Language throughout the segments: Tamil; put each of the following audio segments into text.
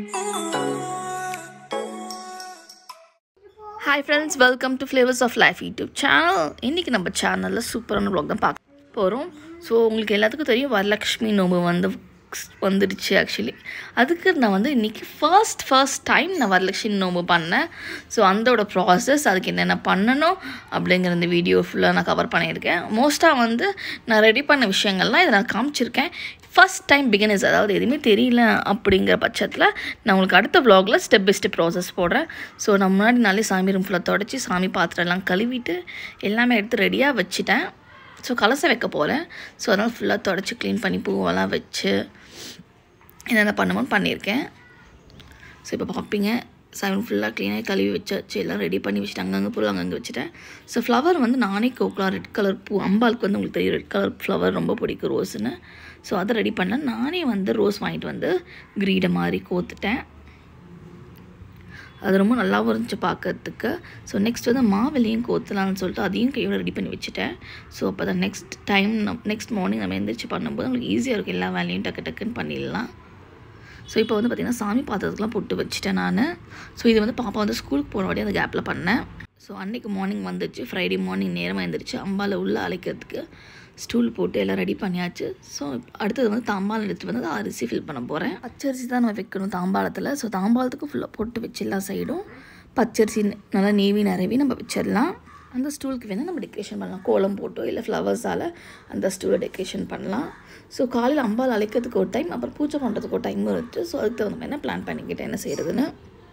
hi friends welcome to flavours of life YouTube channel இன்றைக்கி நம்ம சேனலில் சூப்பரான வ்ளாக் தான் பார்க்க போகிறோம் ஸோ உங்களுக்கு எல்லாத்துக்கும் தெரியும் வரலக்ஷ்மி நோம்பு வந்து வந்துடுச்சு ஆக்சுவலி அதுக்கு நான் வந்து இன்றைக்கி ஃபர்ஸ்ட் ஃபர்ஸ்ட் டைம் நான் வரலக்ஷ்மி நோம்பு பண்ணேன் ஸோ அந்தோட ப்ராசஸ் அதுக்கு என்னென்ன பண்ணணும் அப்படிங்கிற இந்த வீடியோ ஃபுல்லாக நான் கவர் பண்ணியிருக்கேன் மோஸ்ட்டாக வந்து நான் ரெடி பண்ண விஷயங்கள்லாம் இதை நான் காமிச்சிருக்கேன் ஃபஸ்ட் டைம் பிகினர்ஸ் அதாவது எதுவுமே தெரியல அப்படிங்கிற பட்சத்தில் நான் உங்களுக்கு அடுத்த vlogல ஸ்டெப் பை ஸ்டெப் ப்ராசஸ் போடுறேன் ஸோ நான் முன்னாடி நாளே சாமி ரூம் ஃபுல்லாக தொடச்சி சாமி பாத்திரம் எல்லாம் கழுவிட்டு எல்லாமே எடுத்து ரெடியாக வச்சுட்டேன் ஸோ கலசம் வைக்க போகிறேன் ஸோ அதனால் ஃபுல்லாக தொடச்சி க்ளீன் பண்ணி பூவெல்லாம் வச்சு என்னென்ன பண்ணுமோன்னு பண்ணியிருக்கேன் ஸோ இப்போ பார்ப்பீங்க செவன் ஃபுல்லாக க்ளீனாக கழுவி வச்சாச்சு எல்லாம் ரெடி பண்ணி வச்சுட்டு அங்கங்கே பொருள் அங்கங்கே வச்சுட்டேன் ஸோ ஃப்ளவர் வந்து நானே கோக்கலாம் ரெட் கலர் பூ அம்பாளுக்கு வந்து உங்களுக்கு தெரியும் ரெட் கலர் ஃப்ளவர் ரொம்ப பிடிக்கும் ரோஸ்னு ஸோ அதை ரெடி பண்ணேன் நானே வந்து ரோஸ் வாங்கிட்டு வந்து கிரீடை மாதிரி கோத்துட்டேன் அது ரொம்ப நல்லாவும் இருந்துச்சு பார்க்கறதுக்கு ஸோ நெக்ஸ்ட் வந்து மாவிலையும் கோத்தலாம்னு சொல்லிட்டு அதையும் கையோட ரெடி பண்ணி வச்சுட்டேன் ஸோ அப்போ தான் நெக்ஸ்ட் டைம் நெக்ஸ்ட் மார்னிங் நம்ம எந்திரிச்சு பண்ணும்போது நம்மளுக்கு ஈஸியாக இருக்கும் எல்லா வேலையும் டக்கு டக்குன்னு பண்ணிடலாம் ஸோ இப்போ வந்து பார்த்திங்கன்னா சாமி பாத்திரத்துக்குலாம் பொட்டு வச்சுட்டேன் நான் ஸோ இது வந்து பாப்பா வந்து ஸ்கூலுக்கு போன வாட்டி அந்த கேப்பில் பண்ணேன் ஸோ அன்றைக்கி மார்னிங் வந்துச்சு ஃப்ரைடே மார்னிங் நேரமாக எழுந்திரிச்சு அம்பாவில் உள்ளே அழைக்கிறதுக்கு ஸ்டூல் போட்டு எல்லாம் ரெடி பண்ணியாச்சு ஸோ அடுத்தது வந்து தாம்பாலம் எடுத்துகிட்டு வந்து அதை அரிசி ஃபில் பண்ண போகிறேன் பச்சரிசி தான் நம்ம வைக்கணும் தாம்பாளத்தில் ஸோ தாம்பாளத்துக்கு ஃபுல்லாக போட்டு வச்சு எல்லா சைடும் பச்சரிசி நல்லா நீவி நிறவி நம்ம வச்சிடலாம் அந்த ஸ்டூலுக்கு வேணால் நம்ம டெக்கரேஷன் பண்ணலாம் கோலம் போட்டோ இல்லை ஃப்ளவர்ஸால் அந்த ஸ்டூலை டெக்கரேஷன் பண்ணலாம் ஸோ காலையில் அம்பால் அழைக்கிறதுக்கு ஒரு டைம் அப்புறம் பூஜை பண்ணுறதுக்கு ஒரு டைம் இருந்துச்சு ஸோ அதுக்கு தகுந்த மாதிரி நான் பிளான் பண்ணிக்கிட்டேன் என்ன செய்கிறதுன்னு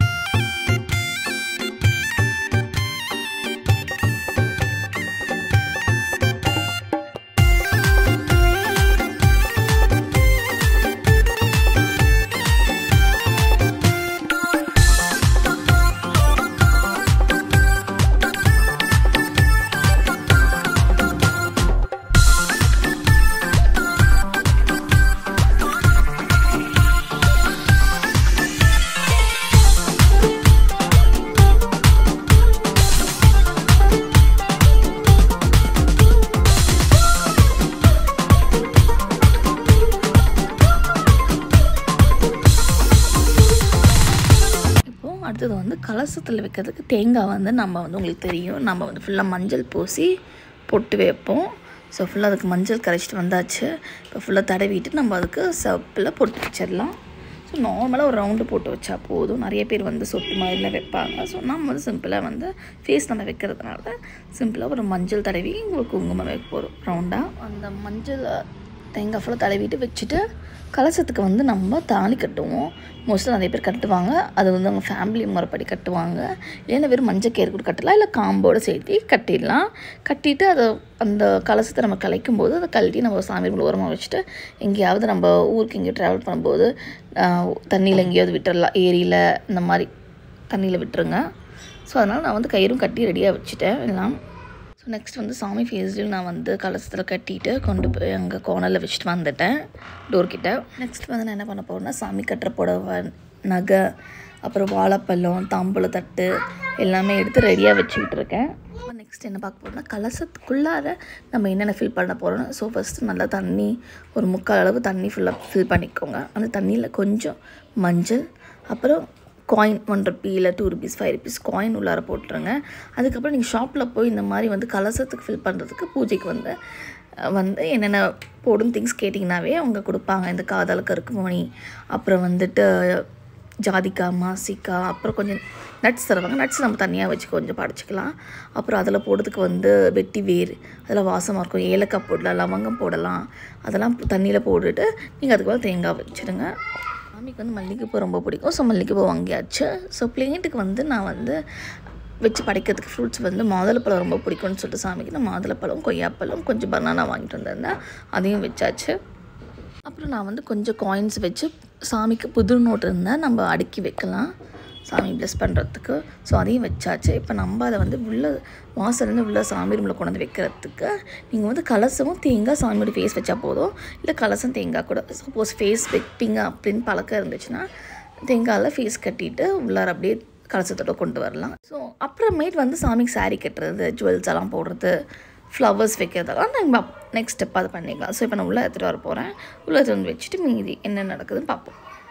இப்போது அடுத்தது வந்து கலசத்தில் வைக்கிறதுக்கு தேங்காய் வந்து நம்ம வந்து உங்களுக்கு தெரியும் நம்ம வந்து ஃபுல்லாக மஞ்சள் பூசி பொட்டு வைப்போம் ஸோ ஃபுல்லாக அதுக்கு மஞ்சள் கரைச்சிட்டு வந்தாச்சு இப்போ ஃபுல்லாக தடவிட்டு நம்ம அதுக்கு சப்பில் பொட்டு வச்சிடலாம் ஸோ நார்மலாக ஒரு ரவுண்டு போட்டு வச்சா போதும் நிறைய பேர் வந்து சொட்டு மாதிரிலாம் வைப்பாங்க ஸோ நம்ம வந்து சிம்பிளாக வந்து ஃபேஸ் நம்ம வைக்கிறதுனால சிம்பிளாக ஒரு மஞ்சள் தடவி ஒரு குங்குமம் வைக்க போகிறோம் ரவுண்டாக அந்த மஞ்சள் தேங்காய் ஃபுல்லாக தடவிட்டு வச்சுட்டு கலசத்துக்கு வந்து நம்ம தாலி கட்டுவோம் மோஸ்ட்டாக நிறைய பேர் கட்டுவாங்க அது வந்து அவங்க ஃபேமிலி முறைப்படி கட்டுவாங்க இல்லைன்னா வெறும் மஞ்சள் கேர் கூட கட்டலாம் இல்லை காம்போடு சேர்த்து கட்டிடலாம் கட்டிட்டு அதை அந்த கலசத்தை நம்ம கலைக்கும் போது அதை கழட்டி நம்ம சாமி ரூமில் ஓரமாக வச்சுட்டு எங்கேயாவது நம்ம ஊருக்கு எங்கேயும் ட்ராவல் பண்ணும்போது தண்ணியில் எங்கேயாவது விட்டுறலாம் ஏரியில் இந்த மாதிரி தண்ணியில் விட்டுருங்க ஸோ அதனால் நான் வந்து கயிறும் கட்டி ரெடியாக வச்சுட்டேன் எல்லாம் ஸோ நெக்ஸ்ட் வந்து சாமி ஃபேஸ்லையும் நான் வந்து கலசத்தில் கட்டிட்டு கொண்டு போய் அங்கே கோனரில் வச்சுட்டு வந்துட்டேன் டோர்கிட்ட நெக்ஸ்ட் வந்து நான் என்ன பண்ண போகிறேன்னா சாமி கட்டுற புடவை நகை அப்புறம் வாழைப்பழம் தாம்பூல தட்டு எல்லாமே எடுத்து ரெடியாக வச்சுக்கிட்டு இருக்கேன் நெக்ஸ்ட் என்ன பார்க்க போகிறோம்னா கலசத்துக்குள்ளார நம்ம என்னென்ன ஃபில் பண்ண போகிறோம்னா ஸோ ஃபஸ்ட்டு நல்லா தண்ணி ஒரு முக்கால் அளவு தண்ணி ஃபுல்லாக ஃபில் பண்ணிக்கோங்க அந்த தண்ணியில் கொஞ்சம் மஞ்சள் அப்புறம் காயின் ஒன் ருபி இல்லை two rupees five rupees coin உள்ளார போட்டுருங்க அதுக்கப்புறம் நீங்கள் ஷாப்பில் போய் இந்த மாதிரி வந்து கலசத்துக்கு ஃபில் பண்ணுறதுக்கு பூஜைக்கு வந்து அஹ், வந்து என்னென்ன போடும் திங்ஸ் கேட்டிங்கனாவே அவங்க கொடுப்பாங்க இந்த காதல் கருக்குமணி அப்புறம் வந்துட்டு ஜாதிக்காய் மாசிக்காய் அப்புறம் கொஞ்சம் நட்ஸ் தருவாங்க நட்ஸ் நம்ம தனியாக வச்சு கொஞ்சம் படைச்சிக்கலாம் அப்புறம் அதில் போடுறதுக்கு வந்து வெட்டி வேர் அதில் வாசமாக இருக்கும் ஏலக்காய் போடலாம் லவங்கம் போடலாம் அதெல்லாம் தண்ணியில் போட்டுட்டு நீங்கள் அதுக்கு மேலே தேங்காய் வச்சுடுங்க சாமிக்கு வந்து மல்லிகைப்பூ ரொம்ப பிடிக்கும் ஸோ மல்லிகைப்பூ வாங்கியாச்சு ஸோ பிளேட்டுக்கு வந்து நான் வந்து வச்சு படைக்கிறதுக்கு ஃப்ரூட்ஸ் வந்து மாதுளப்பழம் ரொம்ப பிடிக்கும்னு சொல்லிட்டு சாமிக்கு நான் மாதுளப்பழம் கொய்யாப்பழம் கொஞ்சம் பனானா வாங்கிட்டு வந்திருந்தேன் அதையும் வச்சாச்சு அப்புறம் நான் வந்து கொஞ்சம் காயின்ஸ் வச்சு சாமிக்கு புது நோட் இருந்தால் நம்ம அடுக்கி வைக்கலாம் சாமி ப்ளஸ் பண்ணுறதுக்கு ஸோ அதையும் வச்சாச்சு இப்போ நம்ம அதை வந்து உள்ள வாசலேருந்து உள்ள சாமி ரூமில் கொண்டு வந்து வைக்கிறதுக்கு நீங்கள் வந்து கலசமும் தேங்காய் சாமியோட ஃபேஸ் வச்சா போதும் இல்லை கலசம் தேங்காய் கூட சப்போஸ் ஃபேஸ் வைப்பீங்க அப்படின்னு பழக்கம் இருந்துச்சுன்னா தேங்காயில் ஃபேஸ் கட்டிட்டு உள்ளார அப்படியே கலசத்தோட கொண்டு வரலாம் ஸோ அப்புறமேட் வந்து சாமிக்கு saree கட்டுறது ஜுவல்ஸ் எல்லாம் போடுறது ஃப்ளவர்ஸ் வைக்கிறதெல்லாம் நம்ம நெக்ஸ்ட் ஸ்டெப் அது பண்ணிக்கலாம் ஸோ இப்போ நான் உள்ளே எடுத்துகிட்டு வர போகிறேன் உள்ளே எடுத்துட்டு வந்து வச்சுட்டு மீதி என்ன நடக்குதுன்னு பார்ப்போம்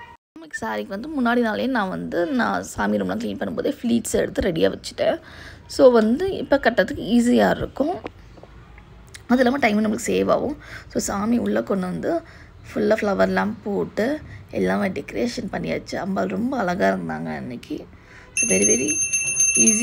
எனக்கு சாரிக்கு வந்து முன்னாடி நாளே நான் வந்து நான் சாமி ரூம்லாம் க்ளீன் பண்ணும்போதே ஃப்ளீட்ஸ் எடுத்து ரெடியாக வச்சுட்டேன் ஸோ வந்து இப்போ கட்டுறதுக்கு ஈஸியாக இருக்கும் அது இல்லாமல் டைம் நம்மளுக்கு சேவ் ஆகும் ஸோ சாமி உள்ளே கொண்டு வந்து ஃபுல்லாக ஃப்ளவர்லாம் போட்டு எல்லாமே டெக்கரேஷன் பண்ணியாச்சு அம்பாள் ரொம்ப அழகாக இருந்தாங்க அன்னைக்கு ஸோ வெரி வெரி ஈஸி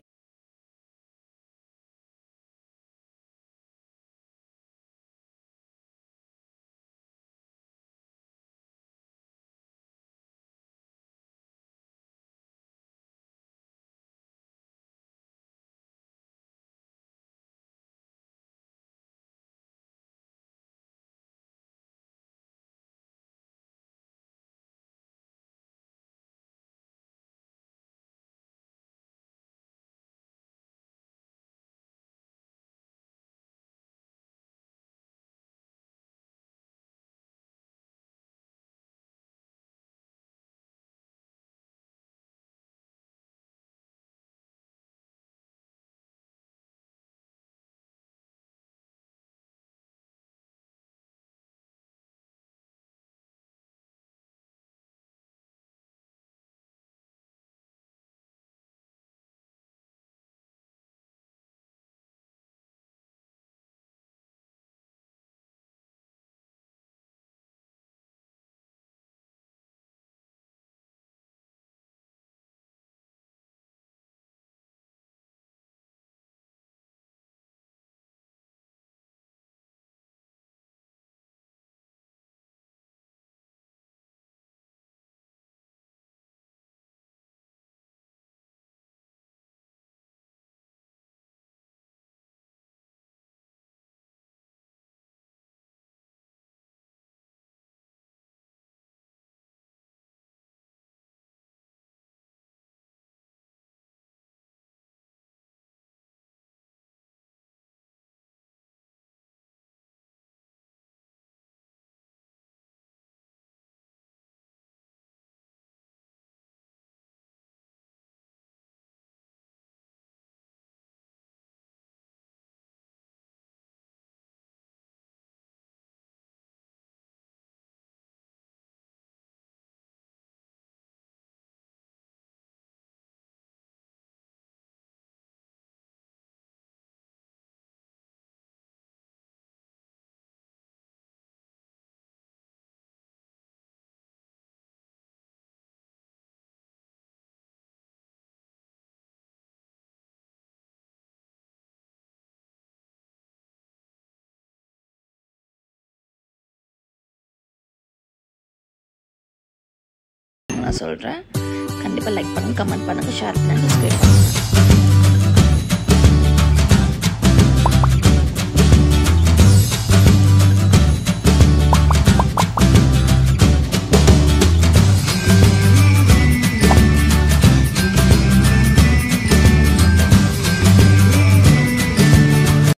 நான் சொல்கிறேன் கண்டிப்பாக லைக் பண்ணுங்கள் கமெண்ட் பண்ணுங்கள் ஷேர் பண்ணுங்கள் சப்ஸ்கிரைப் பண்ணுங்கள்